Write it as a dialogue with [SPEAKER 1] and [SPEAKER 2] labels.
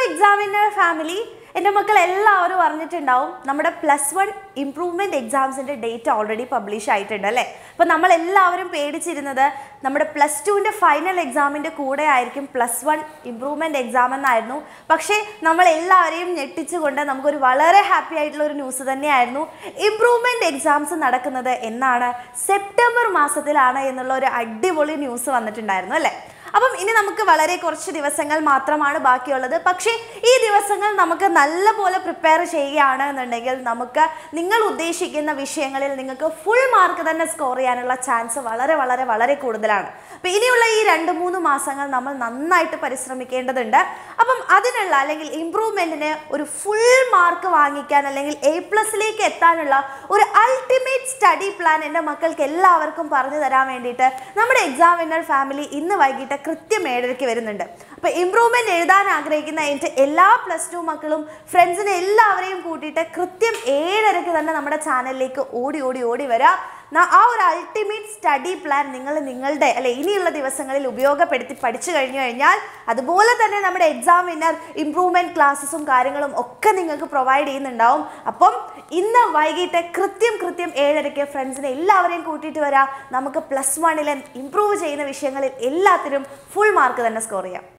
[SPEAKER 1] examiner family എൻ്റെ മക്കൾ എല്ലാവരും അറിഞ്ഞിട്ടുണ്ടാവും നമ്മുടെ പ്ലസ് വൺ ഇംപ്രൂവ്മെൻറ്റ് എക്സാംസിൻ്റെ ഡേറ്റ് ഓൾറെഡി പബ്ലിഷ് ആയിട്ടുണ്ട് അല്ലേ അപ്പോൾ നമ്മൾ എല്ലാവരും പേടിച്ചിരുന്നത് നമ്മുടെ പ്ലസ് ടുവിൻ്റെ ഫൈനൽ എക്സാമിൻ്റെ കൂടെ ആയിരിക്കും പ്ലസ് വൺ ഇംപ്രൂവ്മെൻറ്റ് എക്സാം എന്നായിരുന്നു പക്ഷേ നമ്മൾ എല്ലാവരെയും ഞെട്ടിച്ചുകൊണ്ട് നമുക്കൊരു വളരെ ഹാപ്പി ആയിട്ടുള്ള ഒരു ന്യൂസ് തന്നെയായിരുന്നു ഇംപ്രൂവ്മെൻറ്റ് എക്സാംസ് നടക്കുന്നത് എന്നാണ് സെപ്റ്റംബർ മാസത്തിലാണ് എന്നുള്ള ഒരു അടിപൊളി ന്യൂസ് വന്നിട്ടുണ്ടായിരുന്നു അല്ലേ അപ്പം ഇനി നമുക്ക് വളരെ കുറച്ച് ദിവസങ്ങൾ മാത്രമാണ് ബാക്കിയുള്ളത് പക്ഷേ ഈ ദിവസങ്ങൾ നമുക്ക് നല്ലപോലെ പ്രിപ്പയർ ചെയ്യുകയാണ് എന്നുണ്ടെങ്കിൽ നമുക്ക് നിങ്ങൾ ഉദ്ദേശിക്കുന്ന വിഷയങ്ങളിൽ നിങ്ങൾക്ക് ഫുൾ മാർക്ക് തന്നെ സ്കോർ ചെയ്യാനുള്ള ചാൻസ് വളരെ വളരെ വളരെ കൂടുതലാണ് അപ്പം ഇനിയുള്ള ഈ രണ്ട് മൂന്ന് മാസങ്ങൾ നമ്മൾ നന്നായിട്ട് പരിശ്രമിക്കേണ്ടതുണ്ട് അപ്പം അതിനുള്ള അല്ലെങ്കിൽ ഇമ്പ്രൂവ്മെൻറ്റിന് ഒരു ഫുൾ മാർക്ക് വാങ്ങിക്കാൻ അല്ലെങ്കിൽ എ പ്ലസിലേക്ക് എത്താനുള്ള ഒരു അൾട്ടിമേറ്റ് സ്റ്റഡി പ്ലാൻ എൻ്റെ മക്കൾക്ക് എല്ലാവർക്കും പറഞ്ഞു തരാൻ വേണ്ടിയിട്ട് നമ്മുടെ എക്സാമിനർ ഫാമിലി ഇന്ന് വൈകിട്ട് കൃത്യം ഏഴരയ്ക്ക് വരുന്നുണ്ട് അപ്പോൾ ഇമ്പ്രൂവ്മെൻറ്റ് എഴുതാൻ ആഗ്രഹിക്കുന്ന എൻ്റെ എല്ലാ പ്ലസ് ടു മക്കളും ഫ്രണ്ട്സിനെ എല്ലാവരെയും കൂട്ടിയിട്ട് കൃത്യം ഏഴരയ്ക്ക് തന്നെ നമ്മുടെ ചാനലിലേക്ക് ഓടി ഓടി ഓടി വരാം ന- ആ ഒരു അൾട്ടിമേറ്റ് സ്റ്റഡി പ്ലാൻ നിങ്ങൾ നിങ്ങളുടെ അല്ലെ ഇനിയുള്ള ദിവസങ്ങളിൽ ഉപയോഗപ്പെടുത്തി പഠിച്ചു കഴിഞ്ഞു കഴിഞ്ഞാൽ അതുപോലെ തന്നെ നമ്മുടെ എക്സാം വിന്നർ ഇംപ്രൂവ്മെൻറ്റ് ക്ലാസ്സസും കാര്യങ്ങളും ഒക്കെ നിങ്ങൾക്ക് പ്രൊവൈഡ് ചെയ്യുന്നുണ്ടാവും അപ്പം ഇന്ന് വൈകിട്ട് കൃത്യം കൃത്യം ഏഴരയ്ക്ക് ഫ്രണ്ട്സിനെ എല്ലാവരെയും കൂട്ടിയിട്ട് വരാം നമുക്ക് പ്ലസ് വണ്ണിലെ ഇംപ്രൂവ് ചെയ്യുന്ന വിഷയങ്ങളിൽ എല്ലാത്തിനും ഫുൾ മാർക്ക് തന്നെ സ്കോർ ചെയ്യാം